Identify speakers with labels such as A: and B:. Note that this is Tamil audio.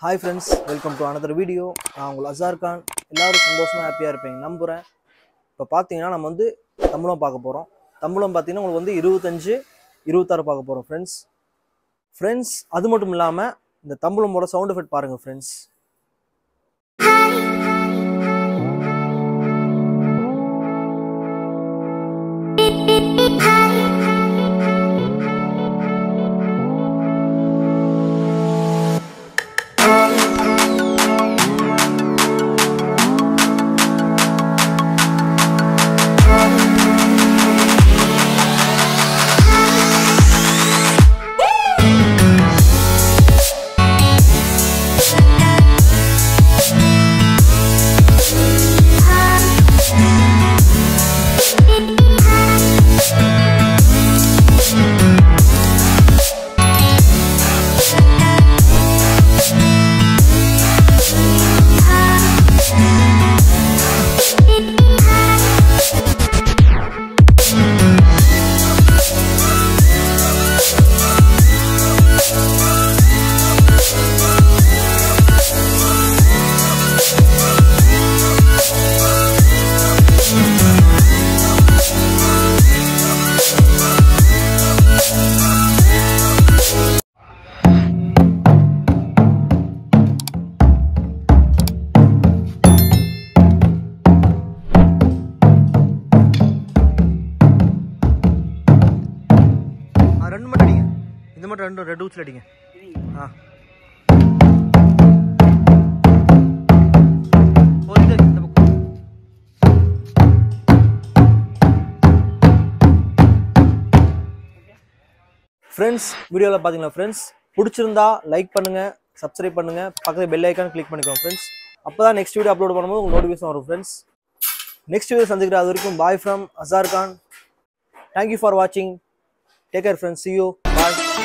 A: Hi friends welcome to another video நான் உங்கள் அசார் கான் எல்லோரும் சந்தோஷமாக ஹாப்பியாக இருப்பீங்க நம்புகிறேன் இப்போ பார்த்தீங்கன்னா நம்ம வந்து தம்பளம் பார்க்க போகிறோம் தம்பளம் பார்த்தீங்கன்னா உங்களுக்கு வந்து இருபத்தஞ்சு இருபத்தாறு பார்க்க போகிறோம் ஃப்ரெண்ட்ஸ் ஃப்ரெண்ட்ஸ் அது மட்டும் இல்லாமல் இந்த தம்பளமோட சவுண்ட் எஃபெக்ட் பாருங்கள் ஃப்ரெண்ட்ஸ் ரெண்டு மட்டும் அடிங்க இந்த மட்டும் ரெண்டு ரெண்டு ஊச்சில் அடிங்க ஆ ஓ, இந்த இந்த பக்கம். ஃப்ரெண்ட்ஸ் வீடியோவில் பார்த்தீங்களா ஃப்ரெண்ட்ஸ் பிடிச்சிருந்தா லைக் பண்ணுங்கள் சப்ஸ்கிரைப் பண்ணுங்கள் பக்கத்தில் பெல் ஐக்கான் கிளிக் பண்ணிக்கோங்க ஃப்ரெண்ட்ஸ் அப்போ தான் நெக்ஸ்ட் வீடியோ அப்லோட் பண்ணும்போது உங்களுக்கு நோட்டிஃபிகேஷன் வரும் ஃப்ரெண்ட்ஸ் நெக்ஸ்ட் வீடியோ சந்திக்கிற அது வரைக்கும் bye from Azhar Khan thank you for வாட்சிங் take care friends see you bye